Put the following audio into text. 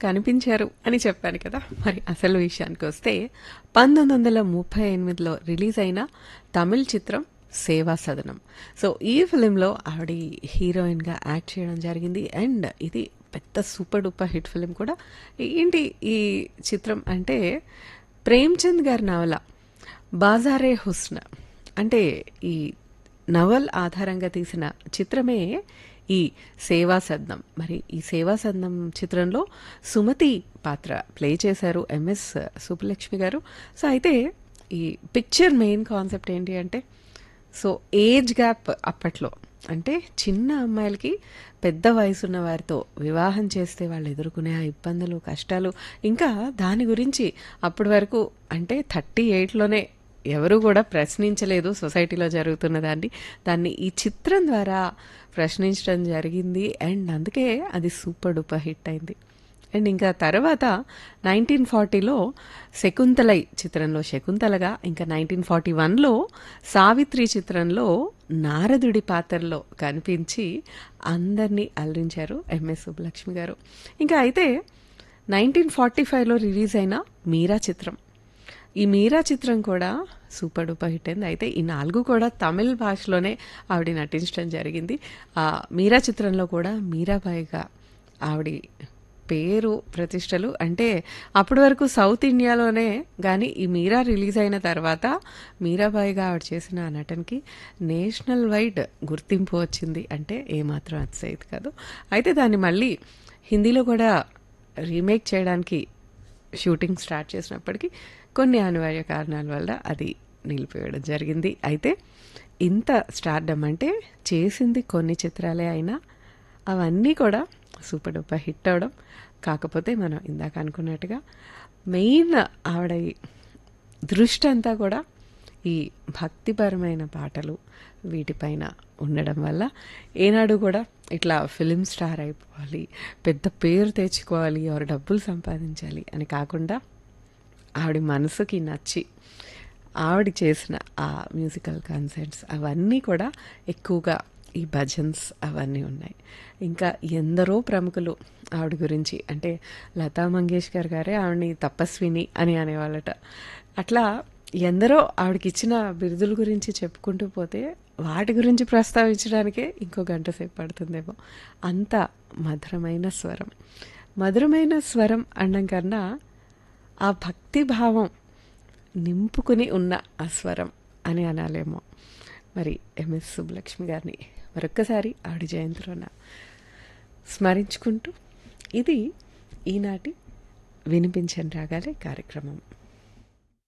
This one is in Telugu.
కనిపించారు అని చెప్పాను కదా మరి అసలు విషయానికి వస్తే పంతొమ్మిది వందల ముప్పై ఎనిమిదిలో రిలీజ్ అయిన తమిళ్ చిత్రం సేవా సదనం సో ఈ ఫిలింలో ఆవిడ హీరోయిన్గా యాక్ట్ చేయడం జరిగింది అండ్ ఇది పెద్ద సూపర్ డూపర్ హిట్ ఫిలిం కూడా ఏంటి ఈ చిత్రం అంటే ప్రేమ్చంద్ గారి నవల బాజారే హుస్న్ అంటే ఈ నవల్ ఆధారంగా తీసిన చిత్రమే ఈ సేవా సదనం మరి ఈ సేవా సదనం చిత్రంలో సుమతి పాత్ర ప్లే చేశారు ఎంఎస్ సుబ్బలక్ష్మి గారు సో అయితే ఈ పిక్చర్ మెయిన్ కాన్సెప్ట్ ఏంటి అంటే సో ఏజ్ గ్యాప్ అప్పట్లో అంటే చిన్న అమ్మాయిలకి పెద్ద వయసున్న వారితో వివాహం చేస్తే వాళ్ళు ఎదుర్కొనే ఆ ఇబ్బందులు కష్టాలు ఇంకా దాని గురించి అప్పటి వరకు అంటే థర్టీ ఎయిట్లోనే ఎవరు కూడా ప్రశ్నించలేదు సొసైటీలో జరుగుతున్న దాన్ని దాన్ని ఈ చిత్రం ద్వారా ప్రశ్నించడం జరిగింది అండ్ అందుకే అది సూపర్ డూపర్ హిట్ అయింది అండ్ ఇంకా తర్వాత నైన్టీన్ ఫార్టీలో శకుంతలై చిత్రంలో శకుంతలగా ఇంకా నైన్టీన్ ఫార్టీ వన్లో సావిత్రి చిత్రంలో నారదుడి పాత్రలో కనిపించి అందరినీ అలరించారు ఎంఎస్ సుబ్బలక్ష్మి గారు ఇంకా అయితే నైన్టీన్ ఫార్టీ ఫైవ్లో రిలీజ్ అయిన మీరా చిత్రం ఈ మీరా చిత్రం కూడా సూపర్ డూపర్ హిట్ అయింది అయితే ఈ నాలుగు కూడా తమిళ్ భాషలోనే ఆవిడ నటించడం జరిగింది ఆ మీరా చిత్రంలో కూడా మీరాబాయిగా ఆవిడ పేరు ప్రతిష్టలు అంటే అప్పటి వరకు సౌత్ ఇండియాలోనే కానీ ఈ మీరా రిలీజ్ అయిన తర్వాత మీరాబాయిగా ఆవిడ చేసిన ఆ నటనకి నేషనల్ వైడ్ గుర్తింపు వచ్చింది అంటే ఏమాత్రం అతిశయది కాదు అయితే దాన్ని మళ్ళీ హిందీలో కూడా రీమేక్ చేయడానికి షూటింగ్ స్టార్ట్ చేసినప్పటికీ కొన్ని అనివార్య కారణాల వల్ల అది నిలిపివేయడం జరిగింది అయితే ఇంత స్టార్డమ్ అంటే చేసింది కొన్ని చిత్రాలే అయినా అవన్నీ కూడా సూపర్ డూపర్ హిట్ అవడం కాకపోతే మనం ఇందాక అనుకున్నట్టుగా మెయిన్ ఆవిడ దృష్టి అంతా కూడా ఈ భక్తిపరమైన పాటలు వీటిపైన ఉండడం వల్ల ఏనాడు కూడా ఇట్లా ఫిలిం స్టార్ అయిపోవాలి పెద్ద పేరు తెచ్చుకోవాలి ఎవరు డబ్బులు సంపాదించాలి అని కాకుండా ఆవిడ మనసుకి నచ్చి ఆవిడ చేసిన ఆ మ్యూజికల్ కాన్సర్ట్స్ అవన్నీ కూడా ఎక్కువగా ఈ భజన్స్ అవన్నీ ఉన్నాయి ఇంకా ఎందరో ప్రముఖులు ఆవిడ గురించి అంటే లతా మంగేష్కర్ గారే ఆవిడని తపస్విని అని అనేవాళ్ళట అట్లా ఎందరో ఆవిడకి ఇచ్చిన బిరుదుల గురించి చెప్పుకుంటూ పోతే వాటి గురించి ప్రస్తావించడానికే ఇంకో గంట సేపు పడుతుందేమో అంత మధురమైన స్వరం మధురమైన స్వరం అనడం కన్నా ఆ భక్తి భావం నింపుకుని ఉన్న ఆ స్వరం అని అనాలేమో మరి ఎంఎస్ సుబ్బలక్ష్మి గారిని మరొక్కసారి ఆవిడ జయంతిలోన స్మరించుకుంటూ ఇది ఈనాటి వినిపించని రాగాలే కార్యక్రమం